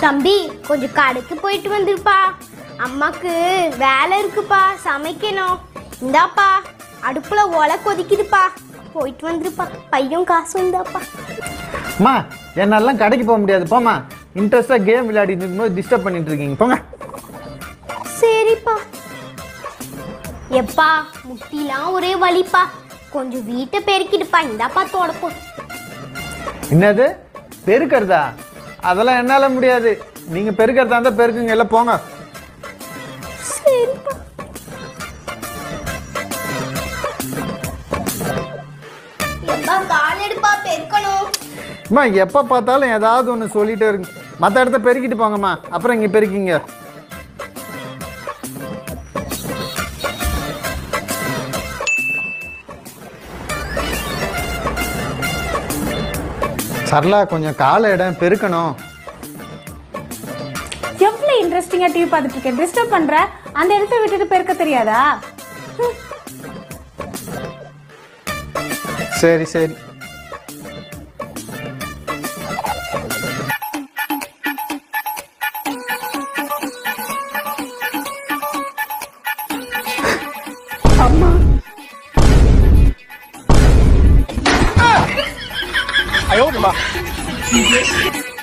தம்பி கொஞ்சம் கடைக்கு போயிட்டு வந்துருப்பா அம்மாக்கு வேலை இருக்குப்பா சமைக்கணும் இந்தாப்பா அடுப்புல ஒலை கொதிக்குதுப்பா போயிட்டு வந்துருப்பா பையன் காசு இந்தாப்பா அம்மா என்னெல்லாம் கடைக்கு போக முடியாது போம்மா இன்ட்ரெஸ்டாக கேம் விளையாடிட்டு இருக்கும்போது டிஸ்டர்ப் பண்ணிட்டு இருக்கீங்க போங்க சரிப்பா எப்பா முட்டிலாம் ஒரே வலிப்பா கொஞ்சம் வீட்டை பெருக்கிடுப்பா இந்தாப்பா தொடப்போம் என்னது பெருக்கிறதா அதெல்லாம் என்னால் முடியாது நீங்கள் பெருக்கிறதா இருந்தால் பெருக்குங்க எல்லாம் போங்க சரிப்பா எப்பா கால் எடுப்பா பெருக்கணும் அம்மா எப்போ பார்த்தாலும் ஏதாவது ஒன்று சொல்லிட்டே இருக்கு மற்ற இடத்த பெருக்கிட்டு போங்கம்மா அப்புறம் இங்கே பெருக்கிங்க சரளா கொஞ்சம் காலை இடம் பெருக்கணும் எவ்வளவு இன்ட்ரெஸ்டிங்கா டிவி பார்த்துட்டு இருக்கேன் டிஸ்டர்ப் பண்ற அந்த இடத்த விட்டுட்டு பெருக்க தெரியாதா ஹம். சரி சரி அம்மா